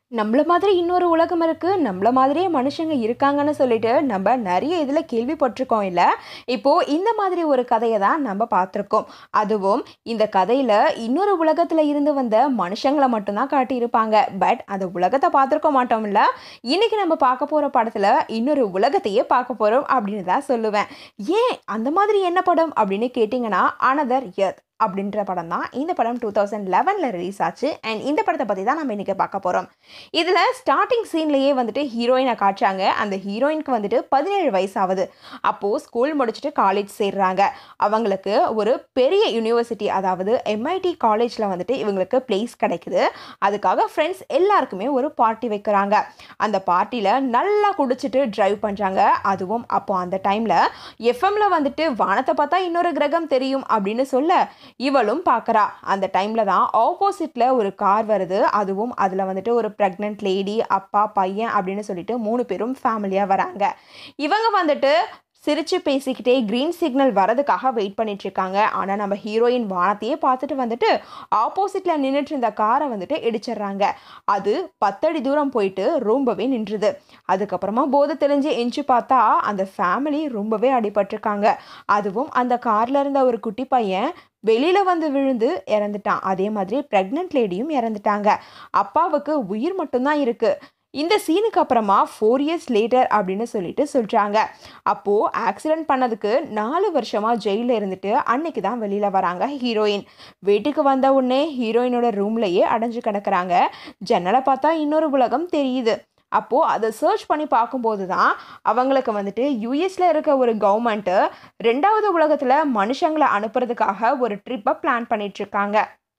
நம்மள மாதிரி இன்னொரு உலகம் இருக்கு நம்மள மாதிரியே மனுஷங்க இருக்காங்கன்னு சொல்லிட்டு நம்ம நிறைய இதில் கேள்விப்பட்டிருக்கோம் இல்லை இப்போ இந்த மாதிரி ஒரு கதையை தான் நம்ம பார்த்துருக்கோம் அதுவும் இந்த கதையில் இன்னொரு உலகத்தில் இருந்து வந்த மனுஷங்களை மட்டும்தான் காட்டியிருப்பாங்க பட் அந்த உலகத்தை பார்த்துருக்க மாட்டோம்ல இன்னைக்கு நம்ம பார்க்க போகிற படத்தில் இன்னொரு உலகத்தையே பார்க்க போகிறோம் அப்படின்னு தான் சொல்லுவேன் ஏன் அந்த மாதிரி என்ன படம் அப்படின்னு கேட்டிங்கன்னா அனதர் எர்த் அப்படின்ற படம் தான் இந்த படம் டூ தௌசண்ட் லெவனில் ரிலீஸ் ஆச்சு அண்ட் இந்த படத்தை பற்றி தான் நம்ம இன்றைக்கி பார்க்க போகிறோம் இதில் ஸ்டார்டிங் சீன்லேயே வந்துட்டு ஹீரோயினை காட்டுறாங்க அந்த ஹீரோயினுக்கு வந்துட்டு பதினேழு வயசு ஆகுது அப்போது ஸ்கூல் முடிச்சுட்டு காலேஜ் சேர்றாங்க அவங்களுக்கு ஒரு பெரிய யூனிவர்சிட்டி அதாவது எம்ஐடி காலேஜில் வந்துட்டு இவங்களுக்கு பிளேஸ் கிடைக்குது அதுக்காக ஃப்ரெண்ட்ஸ் எல்லாருக்குமே ஒரு பார்ட்டி வைக்கிறாங்க அந்த பார்ட்டியில் நல்லா குடிச்சிட்டு டிரைவ் பண்ணுறாங்க அதுவும் அப்போ அந்த டைமில் எஃப்எம்ல வந்துட்டு வானத்தை பார்த்தா இன்னொரு கிரகம் தெரியும் அப்படின்னு சொல்ல இவளும் பார்க்குறா அந்த டைமில் தான் ஆப்போசிட்டில் ஒரு கார் வருது அதுவும் அதில் வந்துட்டு ஒரு ப்ரெக்னென்ட் லேடி அப்பா பையன் அப்படின்னு சொல்லிட்டு மூணு பேரும் ஃபேமிலியாக வராங்க இவங்க வந்துட்டு சிரித்து பேசிக்கிட்டே க்ரீன் சிக்னல் வரதுக்காக வெயிட் பண்ணிட்டு இருக்காங்க ஆனால் நம்ம ஹீரோயின் வானத்தையே பார்த்துட்டு வந்துட்டு ஆப்போசிட்டில் நின்றுட்டு இருந்த காரை வந்துட்டு இடிச்சிடுறாங்க அது பத்தடி தூரம் போயிட்டு ரொம்பவே நின்றுது அதுக்கப்புறமா போதை தெளிஞ்சு எஞ்சி பார்த்தா அந்த ஃபேமிலி ரொம்பவே அடிபட்டிருக்காங்க அதுவும் அந்த காரில் இருந்த ஒரு குட்டி பையன் வெளியில் வந்து விழுந்து இறந்துட்டான் அதே மாதிரி ப்ரெக்னென்ட் லேடியும் இறந்துட்டாங்க அப்பாவுக்கு உயிர் மட்டும்தான் இருக்குது இந்த சீனுக்கு அப்புறமா ஃபோர் இயர்ஸ் லேட்டர் அப்படின்னு சொல்லிட்டு சொல்கிறாங்க அப்போது ஆக்சிடென்ட் பண்ணதுக்கு நாலு வருஷமாக ஜெயிலில் இருந்துட்டு அன்னைக்கு தான் வெளியில் வராங்க ஹீரோயின் வீட்டுக்கு வந்த உடனே ஹீரோயினோட ரூம்லையே அடைஞ்சு கிடக்குறாங்க ஜன்னலை பார்த்தா இன்னொரு உலகம் தெரியுது அப்போது அதை சர்ச் பண்ணி பார்க்கும்போது தான் அவங்களுக்கு வந்துட்டு யூஎஸில் இருக்க ஒரு கவர்மெண்ட்டு ரெண்டாவது உலகத்தில் மனுஷங்களை அனுப்புறதுக்காக ஒரு ட்ரிப்பை பிளான் பண்ணிகிட்ருக்காங்க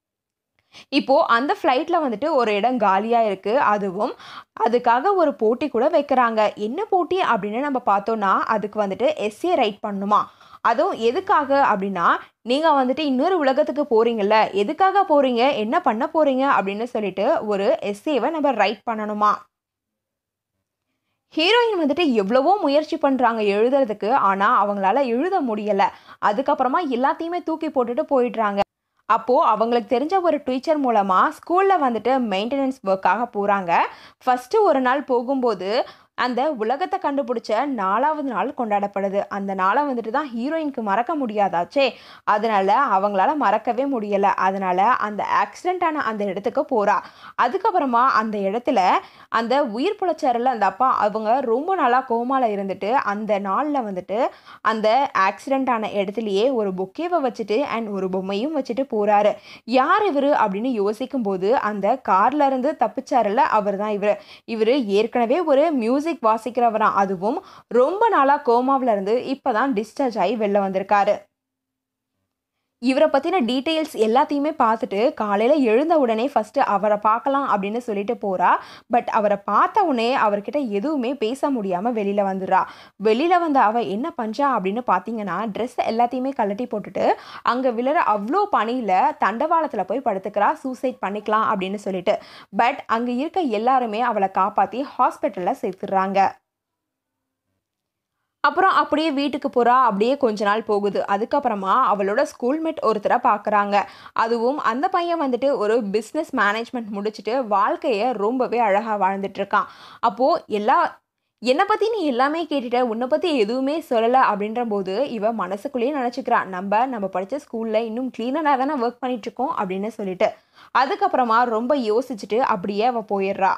இப்போது அந்த ஃப்ளைட்டில் வந்துட்டு ஒரு இடம் காலியாக இருக்குது அதுவும் அதுக்காக ஒரு போட்டி கூட வைக்கிறாங்க என்ன போட்டி அப்படின்னு நம்ம பார்த்தோன்னா அதுக்கு வந்துட்டு எஸ்ஏ ரைட் பண்ணுமா அதுவும் எதுக்காக அப்படின்னா நீங்கள் வந்துட்டு இன்னொரு உலகத்துக்கு போகிறீங்கல்ல எதுக்காக போகிறீங்க என்ன பண்ண போகிறீங்க அப்படின்னு சொல்லிட்டு ஒரு எஸ்ஏவை நம்ம ரைட் பண்ணணுமா ஹீரோயின் வந்துட்டு எவ்வளவோ முயற்சி பண்ணுறாங்க எழுதுறதுக்கு ஆனால் அவங்களால எழுத முடியலை அதுக்கப்புறமா எல்லாத்தையுமே தூக்கி போட்டுட்டு போயிடுறாங்க அப்போது அவங்களுக்கு தெரிஞ்ச ஒரு டீச்சர் மூலமாக ஸ்கூலில் வந்துட்டு மெயின்டெனன்ஸ் ஒர்க்காக போகிறாங்க ஃபஸ்ட்டு ஒரு நாள் போகும்போது அந்த உலகத்தை கண்டுபிடிச்ச நாலாவது நாள் கொண்டாடப்படுது அந்த நாளை வந்துட்டு தான் ஹீரோயினுக்கு மறக்க முடியாதாச்சே அதனால் அவங்களால மறக்கவே முடியலை அதனால் அந்த ஆக்சிடெண்ட்டான அந்த இடத்துக்கு போகிறா அதுக்கப்புறமா அந்த இடத்துல அந்த உயிர் பிழைச்சாரில் அந்த அப்பா அவங்க ரொம்ப நாளாக கோமாவில் இருந்துட்டு அந்த நாளில் வந்துட்டு அந்த ஆக்சிடெண்ட்டான இடத்துலையே ஒரு பொக்கேவை வச்சுட்டு அண்ட் ஒரு பொம்மையும் வச்சுட்டு போகிறாரு யார் இவர் அப்படின்னு யோசிக்கும் போது அந்த கார்ல இருந்து தப்பிச்சாருல அவர் தான் இவர் இவர் ஏற்கனவே ஒரு மியூசிக் வாசிக்கிறவராம் அதுவும் ரொம்ப நாளாக கோமாவில் இருந்து இப்போ தான் டிஸ்சார்ஜ் ஆகி வெளில வந்திருக்காரு இவரை பற்றின டீட்டெயில்ஸ் எல்லாத்தையுமே பார்த்துட்டு காலையில் எழுந்த உடனே ஃபஸ்ட்டு அவரை பார்க்கலாம் அப்படின்னு சொல்லிட்டு போகிறா பட் அவரை பார்த்த உடனே அவர்கிட்ட எதுவுமே பேச முடியாமல் வெளியில் வந்துடுறா வெளியில் வந்த அவள் என்ன பஞ்சா அப்படின்னு பார்த்தீங்கன்னா ட்ரெஸ் எல்லாத்தையுமே கழட்டி போட்டுட்டு அங்கே விழுற அவ்வளோ பனியில் தண்டவாளத்தில் போய் படுத்துக்கிறா சூசைட் பண்ணிக்கலாம் அப்படின்னு சொல்லிட்டு பட் அங்கே இருக்க எல்லாருமே அவளை காப்பாற்றி ஹாஸ்பிட்டலில் சேர்த்துடுறாங்க அப்புறம் அப்படியே வீட்டுக்கு போகிறா அப்படியே கொஞ்ச நாள் போகுது அதுக்கப்புறமா அவளோட ஸ்கூல்மேட் ஒருத்தரை பார்க்குறாங்க அதுவும் அந்த பையன் வந்துட்டு ஒரு பிஸ்னஸ் மேனேஜ்மெண்ட் முடிச்சுட்டு வாழ்க்கையை ரொம்பவே அழகாக வாழ்ந்துட்டு இருக்கான் அப்போது எல்லா என்னை பற்றி நீ எல்லாமே கேட்டுட்ட உன்னை பற்றி எதுவுமே சொல்லலை அப்படின்ற போது இவ மனசுக்குள்ளேயே நினச்சிக்கிறான் நம்ம நம்ம படித்த ஸ்கூலில் இன்னும் க்ளீனராக தானே ஒர்க் பண்ணிகிட்ருக்கோம் அப்படின்னு சொல்லிட்டு அதுக்கப்புறமா ரொம்ப யோசிச்சுட்டு அப்படியே அவள் போயிடுறா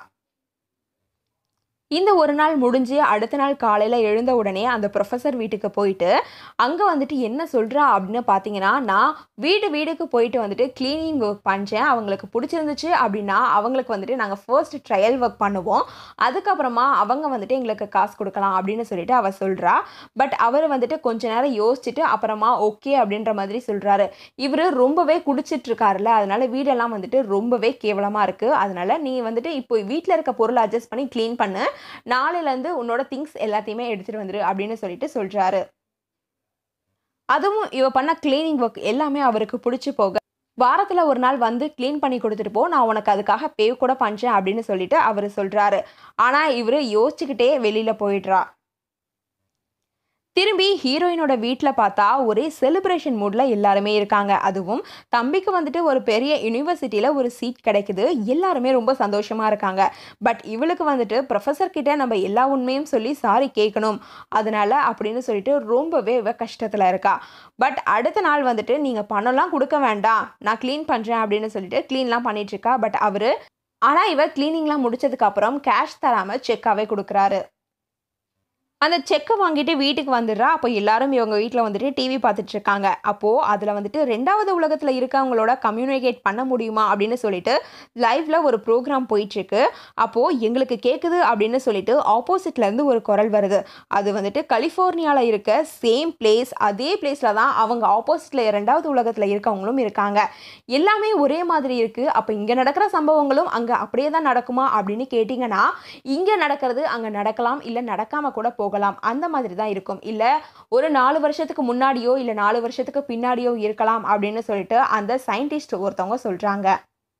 இந்த ஒரு நாள் முடிஞ்சு அடுத்த நாள் காலையில் எழுந்த உடனே அந்த ப்ரொஃபஸர் வீட்டுக்கு போயிட்டு அங்கே வந்துட்டு என்ன சொல்கிறா அப்படின்னு பார்த்தீங்கன்னா நான் வீடு வீடுக்கு போயிட்டு வந்துட்டு க்ளீனிங் ஒர்க் பண்ணுறேன் அவங்களுக்கு பிடிச்சிருந்துச்சு அப்படின்னா அவங்களுக்கு வந்துட்டு நாங்கள் ஃபர்ஸ்ட் ட்ரையல் ஒர்க் பண்ணுவோம் அதுக்கப்புறமா அவங்க வந்துட்டு எங்களுக்கு காசு கொடுக்கலாம் அப்படின்னு சொல்லிட்டு அவள் சொல்கிறா பட் அவர் வந்துட்டு கொஞ்ச நேரம் யோசிச்சுட்டு அப்புறமா ஓகே அப்படின்ற மாதிரி சொல்கிறாரு இவர் ரொம்பவே குடிச்சிட்டு இருக்காருல்ல அதனால வீடெல்லாம் வந்துட்டு ரொம்பவே கேவலமாக இருக்குது அதனால நீ வந்துட்டு இப்போ வீட்டில் இருக்க பொருளை அட்ஜஸ்ட் பண்ணி க்ளீன் பண்ணு நாளையிலேருந்து உன்னோட திங்ஸ் எல்லாத்தையுமே எடுத்துகிட்டு வந்துரு அப்படின்னு சொல்லிட்டு சொல்கிறாரு அதுவும் இவ பண்ண க்ளீனிங் ஒர்க் எல்லாமே அவருக்கு பிடிச்சி போக வாரத்தில் ஒரு நாள் வந்து க்ளீன் பண்ணி கொடுத்துட்டு போ நான் உனக்கு அதுக்காக பே கூட பண்ணுறேன் அப்படின்னு சொல்லிட்டு அவர் சொல்கிறாரு ஆனால் இவர் யோசிச்சுக்கிட்டே வெளியில் போயிடுறா திரும்பி ஹீரோயினோட வீட்டில் பார்த்தா ஒரே செலிப்ரேஷன் மூடில் எல்லாருமே இருக்காங்க அதுவும் தம்பிக்கு வந்துட்டு ஒரு பெரிய யூனிவர்சிட்டியில் ஒரு சீட் கிடைக்குது எல்லாருமே ரொம்ப சந்தோஷமாக இருக்காங்க பட் இவளுக்கு வந்துட்டு ப்ரொஃபஸர் கிட்ட நம்ம எல்லா உண்மையும் சொல்லி சாரி கேட்கணும் அதனால அப்படின்னு சொல்லிட்டு ரொம்பவே இவ கஷ்டத்தில் இருக்கா பட் அடுத்த நாள் வந்துட்டு நீங்கள் பணம்லாம் கொடுக்க வேண்டாம் நான் க்ளீன் பண்ணுறேன் அப்படின்னு சொல்லிட்டு க்ளீன்லாம் பண்ணிட்டு இருக்கா பட் அவர் ஆனால் இவ க்ளீனிங்லாம் முடிச்சதுக்கப்புறம் கேஷ் தராமல் செக்காகவே கொடுக்குறாரு அந்த செக்கை வாங்கிட்டு வீட்டுக்கு வந்துடுறா அப்போ எல்லாரும் இவங்க வீட்டில் வந்துட்டு டிவி பார்த்துட்டு இருக்காங்க அப்போது அதில் வந்துட்டு ரெண்டாவது உலகத்தில் இருக்கவங்களோட கம்யூனிகேட் பண்ண முடியுமா அப்படின்னு சொல்லிட்டு லைவ்ல ஒரு ப்ரோக்ராம் போயிட்டுருக்கு அப்போது எங்களுக்கு கேட்குது அப்படின்னு சொல்லிட்டு ஆப்போசிட்லேருந்து ஒரு குரல் வருது அது வந்துட்டு கலிஃபோர்னியாவில் இருக்க சேம் பிளேஸ் அதே பிளேஸில் தான் அவங்க ஆப்போசிட்டில் ரெண்டாவது உலகத்தில் இருக்கவங்களும் இருக்காங்க எல்லாமே ஒரே மாதிரி இருக்குது அப்போ இங்கே நடக்கிற சம்பவங்களும் அங்கே அப்படியே தான் நடக்குமா அப்படின்னு கேட்டிங்கன்னா இங்கே நடக்கிறது அங்கே நடக்கலாம் இல்லை நடக்காமல் கூட போகலாம் அந்த மாதிரி தான் இருக்கும் இல்லை ஒரு நாலு வருஷத்துக்கு முன்னாடியோ இல்லை நாலு வருஷத்துக்கு பின்னாடியோ இருக்கலாம் அப்படின்னு சொல்லிட்டு அந்த சயின்டிஸ்ட் ஒருத்தவங்க சொல்கிறாங்க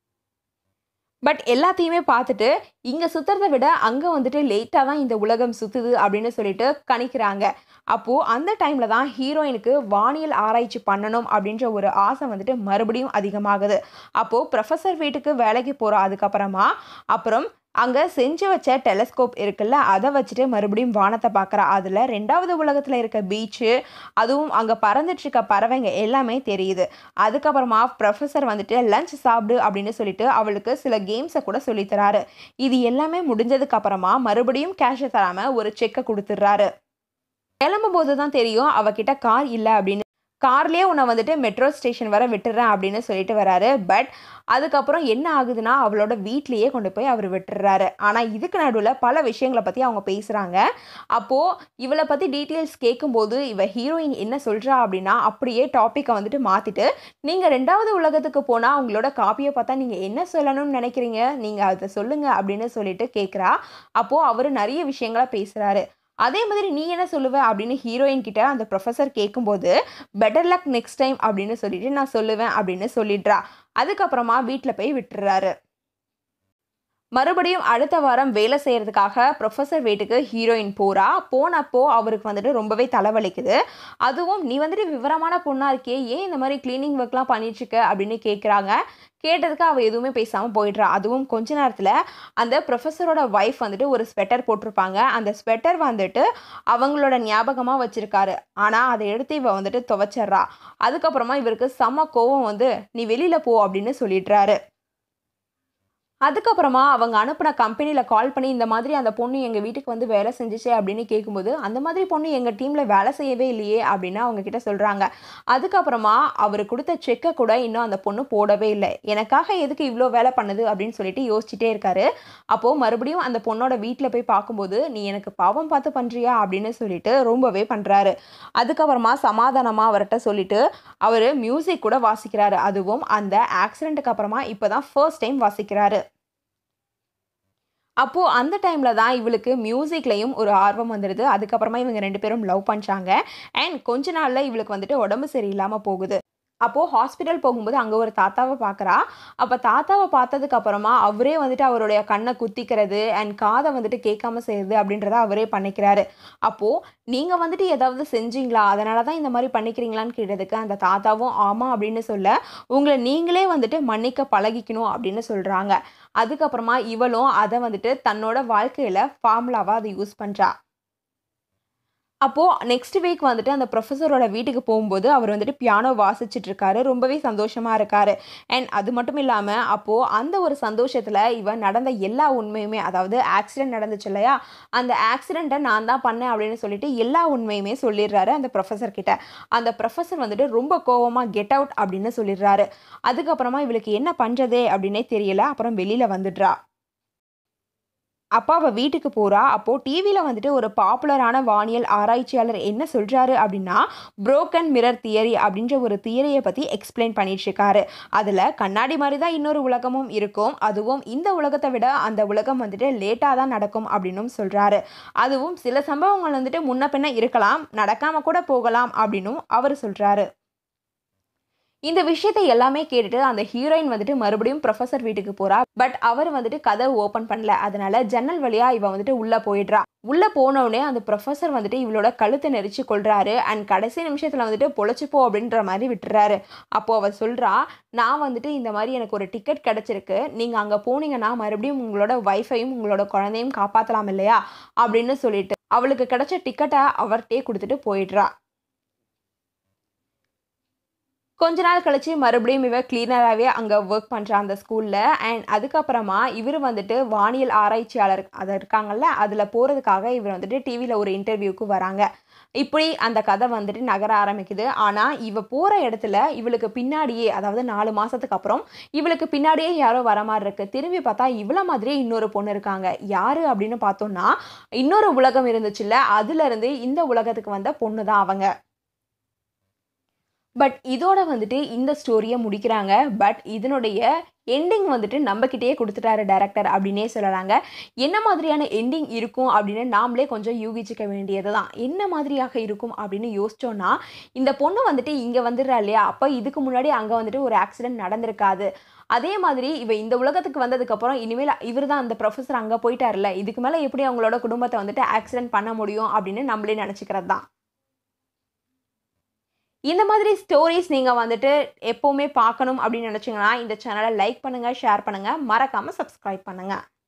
பட் எல்லாத்தையுமே பார்த்துட்டு இங்கே சுற்றுறதை விட அங்கே வந்துட்டு லேட்டாக தான் இந்த உலகம் சுற்றுது அப்படின்னு சொல்லிட்டு கணிக்கிறாங்க அப்போது அந்த டைமில் தான் ஹீரோயினுக்கு வானியல் ஆராய்ச்சி பண்ணணும் அப்படின்ற ஒரு ஆசை வந்துட்டு மறுபடியும் அதிகமாகுது அப்போது ப்ரொஃபஸர் வீட்டுக்கு வேலைக்கு போகிறோம் அதுக்கப்புறமா அப்புறம் அங்கே செஞ்சு வச்ச டெலஸ்கோப் இருக்குல்ல அதை வச்சுட்டு மறுபடியும் வானத்தை பார்க்குறா அதில் ரெண்டாவது உலகத்தில் இருக்க பீச்சு அதுவும் அங்கே பறந்துட்டு இருக்க பறவைங்க எல்லாமே தெரியுது அதுக்கப்புறமா ப்ரொஃபஸர் வந்துட்டு லஞ்ச் சாப்பிடு அப்படின்னு சொல்லிட்டு அவளுக்கு சில கேம்ஸை கூட சொல்லித்தராரு இது எல்லாமே முடிஞ்சதுக்கு அப்புறமா மறுபடியும் கேஷை தராமல் ஒரு செக்கை கொடுத்துட்றாரு கிளம்பும் போது தான் தெரியும் அவகிட்ட கார் இல்லை அப்படின்னு கார்லேயே உன்னை வந்துட்டு மெட்ரோ ஸ்டேஷன் வர விட்டுறேன் அப்படின்னு சொல்லிட்டு வராரு பட் அதுக்கப்புறம் என்ன ஆகுதுன்னா அவளோட வீட்லேயே கொண்டு போய் அவர் விட்டுறாரு ஆனால் இதுக்கு நடுவில் பல விஷயங்களை பற்றி அவங்க பேசுகிறாங்க அப்போது இவளை பற்றி டீட்டெயில்ஸ் கேட்கும்போது இவ ஹீரோயின் என்ன சொல்கிறா அப்படின்னா அப்படியே டாப்பிக்கை வந்துட்டு மாற்றிட்டு நீங்கள் ரெண்டாவது உலகத்துக்கு போனால் உங்களோட காப்பியை பார்த்தா நீங்கள் என்ன சொல்லணும்னு நினைக்கிறீங்க நீங்கள் அதை சொல்லுங்கள் அப்படின்னு சொல்லிட்டு கேட்குறா அப்போது அவர் நிறைய விஷயங்களை பேசுகிறாரு அதே மாதிரி நீ என்ன சொல்லுவ அப்படின்னு ஹீரோயின் கிட்ட அந்த ப்ரொஃபஸர் கேட்கும்போது பெட்டர் லக் நெக்ஸ்ட் டைம் அப்படின்னு சொல்லிட்டு நான் சொல்லுவேன் அப்படின்னு சொல்லிடுறா அதுக்கப்புறமா வீட்டில் போய் விட்டுறாரு மறுபடியும் அடுத்த வாரம் வேலை செய்கிறதுக்காக ப்ரொஃபஸர் வீட்டுக்கு ஹீரோயின் போகிறா போனப்போ அவருக்கு வந்துட்டு ரொம்பவே தலைவலிக்குது அதுவும் நீ வந்துட்டு விவரமான பொண்ணாக இருக்கே ஏன் இந்த மாதிரி க்ளீனிங் ஒர்க்லாம் பண்ணிட்டுருக்க அப்படின்னு கேட்குறாங்க கேட்டதுக்கு அவள் எதுவுமே பேசாமல் போயிடுறா அதுவும் கொஞ்ச நேரத்தில் அந்த ப்ரொஃபஸரோட ஒய்ஃப் வந்துட்டு ஒரு ஸ்வெட்டர் போட்டிருப்பாங்க அந்த ஸ்வெட்டர் வந்துட்டு அவங்களோட ஞாபகமாக வச்சுருக்காரு ஆனால் அதை எடுத்து இவ வந்துட்டு துவைச்சிட்றா அதுக்கப்புறமா இவருக்கு செம்ம கோவம் வந்து நீ வெளியில் போ அப்படின்னு சொல்லிடுறாரு அதுக்கப்புறமா அவங்க அனுப்பின கம்பெனியில் கால் பண்ணி இந்த மாதிரி அந்த பொண்ணு எங்கள் வீட்டுக்கு வந்து வேலை செஞ்சுச்சு அப்படின்னு கேட்கும்போது அந்த மாதிரி பொண்ணு எங்கள் டீமில் வேலை செய்யவே இல்லையே அப்படின்னு அவங்க கிட்ட சொல்கிறாங்க அதுக்கப்புறமா அவர் கொடுத்த செக்கை கூட இன்னும் அந்த பொண்ணு போடவே இல்லை எனக்காக எதுக்கு இவ்வளோ வேலை பண்ணுது அப்படின்னு சொல்லிட்டு யோசிச்சுட்டே இருக்காரு அப்போது மறுபடியும் அந்த பொண்ணோட வீட்டில் போய் பார்க்கும்போது நீ எனக்கு பாவம் பார்த்து பண்ணுறியா அப்படின்னு சொல்லிட்டு ரொம்பவே பண்ணுறாரு அதுக்கப்புறமா சமாதானமாக அவர்கிட்ட சொல்லிட்டு அவர் மியூசிக் கூட வாசிக்கிறாரு அதுவும் அந்த ஆக்சிடெண்ட்டுக்கு அப்புறமா இப்போ தான் ஃபர்ஸ்ட் டைம் வாசிக்கிறாரு அப்போது அந்த டைமில் தான் இவளுக்கு மியூசிக்லேயும் ஒரு ஆர்வம் வந்துடுது அதுக்கப்புறமா இவங்க ரெண்டு பேரும் லவ் பண்ணுறாங்க அண்ட் கொஞ்ச நாளில் இவளுக்கு வந்துட்டு உடம்பு சரியில்லாமல் போகுது அப்போது ஹாஸ்பிட்டல் போகும்போது அங்கே ஒரு தாத்தாவை பார்க்குறா அப்போ தாத்தாவை பார்த்ததுக்கு அப்புறமா அவரே வந்துட்டு அவருடைய கண்ணை குத்திக்கிறது அண்ட் காதை வந்துட்டு கேட்காம செய்யுது அப்படின்றத அவரே பண்ணிக்கிறாரு அப்போது நீங்கள் வந்துட்டு ஏதாவது செஞ்சீங்களா அதனால தான் இந்த மாதிரி பண்ணிக்கிறீங்களான்னு கேட்டதுக்கு அந்த தாத்தாவும் ஆமாம் அப்படின்னு சொல்ல உங்களை நீங்களே வந்துட்டு மன்னிக்க பழகிக்கணும் அப்படின்னு சொல்கிறாங்க அதுக்கப்புறமா இவளும் அதை வந்துட்டு தன்னோட வாழ்க்கையில் ஃபார்முலாவாக அதை யூஸ் பண்ணுறா அப்போது நெக்ஸ்ட் வீக் வந்துட்டு அந்த ப்ரொஃபஸரோட வீட்டுக்கு போகும்போது அவர் வந்துட்டு பியானோ வாசிச்சுட்டு இருக்காரு ரொம்பவே சந்தோஷமாக இருக்காரு அண்ட் அது மட்டும் இல்லாமல் அப்போது அந்த ஒரு சந்தோஷத்தில் இவன் நடந்த எல்லா உண்மையுமே அதாவது ஆக்சிடென்ட் நடந்துச்சு இல்லையா அந்த ஆக்சிடெண்ட்டை நான் தான் பண்ணேன் அப்படின்னு சொல்லிட்டு எல்லா உண்மையுமே சொல்லிடுறாரு அந்த ப்ரொஃபஸர் கிட்ட அந்த ப்ரொஃபஸர் வந்துட்டு ரொம்ப கோவமாக கெட் அவுட் அப்படின்னு சொல்லிடுறாரு அதுக்கப்புறமா இவளுக்கு என்ன பண்ணுறதே அப்படின்னே தெரியல அப்புறம் வெளியில் வந்துடுறா அப்பா அவள் வீட்டுக்கு போகிறா அப்போது டிவியில் வந்துட்டு ஒரு பாப்புலரான வானியல் ஆராய்ச்சியாளர் என்ன சொல்கிறாரு அப்படின்னா புரோக்கன் மிரர் தியரி அப்படின்ற ஒரு தியரியை பற்றி எக்ஸ்பிளைன் பண்ணிட்டு இருக்காரு அதில் கண்ணாடி மாதிரி தான் இன்னொரு உலகமும் இருக்கும் அதுவும் இந்த உலகத்தை விட அந்த உலகம் வந்துட்டு லேட்டாக தான் நடக்கும் அப்படின்னும் சொல்கிறாரு அதுவும் சில சம்பவங்கள் வந்துட்டு முன்ன பின்ன இருக்கலாம் நடக்காமல் கூட போகலாம் அப்படின்னும் அவர் சொல்கிறாரு இந்த விஷயத்தை எல்லாமே கேட்டுட்டு அந்த ஹீரோயின் வந்துட்டு மறுபடியும் ப்ரொஃபஸர் வீட்டுக்கு போறா பட் அவர் வந்துட்டு கதவை ஓப்பன் பண்ணல அதனால ஜன்னல் வழியா இவ வந்துட்டு உள்ள போயிடுறா உள்ள போனவுடனே அந்த ப்ரொஃபஸர் வந்துட்டு இவளோட கழுத்தை நெரிச்சு கொள்றாரு அண்ட் கடைசி நிமிஷத்துல வந்துட்டு பொழைச்சிப்போ அப்படின்ற மாதிரி விட்டுறாரு அப்போ அவ சொல்றா நான் வந்துட்டு இந்த மாதிரி எனக்கு ஒரு டிக்கெட் கிடைச்சிருக்கு நீங்க அங்க போனீங்கன்னா மறுபடியும் உங்களோட ஒய்ஃபையும் உங்களோட குழந்தையும் காப்பாத்தலாம் இல்லையா அப்படின்னு சொல்லிட்டு அவளுக்கு கிடைச்ச டிக்கெட்டை அவர்கிட்டயே கொடுத்துட்டு போயிடுறா கொஞ்ச நாள் கழிச்சு மறுபடியும் இவ கிளீனராகவே அங்கே ஒர்க் பண்ணுறா அந்த ஸ்கூலில் அண்ட் அதுக்கப்புறமா இவர் வந்துட்டு வானியல் ஆராய்ச்சியாளர் அது இருக்காங்கல்ல அதில் போகிறதுக்காக இவர் வந்துட்டு டிவியில் ஒரு இன்டர்வியூக்கு வராங்க இப்படி அந்த கதை வந்துட்டு நகர ஆரம்பிக்குது ஆனால் இவ போகிற இடத்துல இவளுக்கு பின்னாடியே அதாவது நாலு மாதத்துக்கு அப்புறம் இவளுக்கு பின்னாடியே யாரோ வர மாதிரி இருக்கு திரும்பி பார்த்தா இவ்வளோ மாதிரியே இன்னொரு பொண்ணு இருக்காங்க யாரு அப்படின்னு பார்த்தோம்னா இன்னொரு உலகம் இருந்துச்சுல்ல அதுலேருந்து இந்த உலகத்துக்கு வந்த பொண்ணு தான் அவங்க பட் இதோட வந்துட்டு இந்த ஸ்டோரியை முடிக்கிறாங்க பட் இதனுடைய எண்டிங் வந்துட்டு நம்மக்கிட்டேயே கொடுத்துட்டாரு டேரக்டர் அப்படின்னே சொல்லலாங்க என்ன மாதிரியான எண்டிங் இருக்கும் அப்படின்னு நாமளே கொஞ்சம் யூகிச்சிக்க வேண்டியது தான் என்ன மாதிரியாக இருக்கும் அப்படின்னு யோசிச்சோன்னா இந்த பொண்ணு வந்துட்டு இங்கே வந்துடுறா இல்லையா அப்போ இதுக்கு முன்னாடி அங்கே வந்துட்டு ஒரு ஆக்சிடென்ட் நடந்திருக்காது அதே மாதிரி இவ இந்த உலகத்துக்கு வந்ததுக்கப்புறம் இனிமேல் இவர் தான் அந்த ப்ரொஃபஸர் அங்கே போயிட்டார்ல இதுக்கு மேலே எப்படி அவங்களோட குடும்பத்தை வந்துட்டு ஆக்சிடென்ட் பண்ண முடியும் அப்படின்னு நம்மளே நினச்சிக்கிறது தான் இந்த மாதிரி ஸ்டோரிஸ் நீங்கள் வந்துட்டு எப்போவுமே பார்க்கணும் அப்படின்னு நினச்சிங்கன்னா இந்த சேனலை லைக் பண்ணுங்கள் ஷேர் பண்ணுங்கள் மறக்காமல் சப்ஸ்கிரைப் பண்ணுங்கள்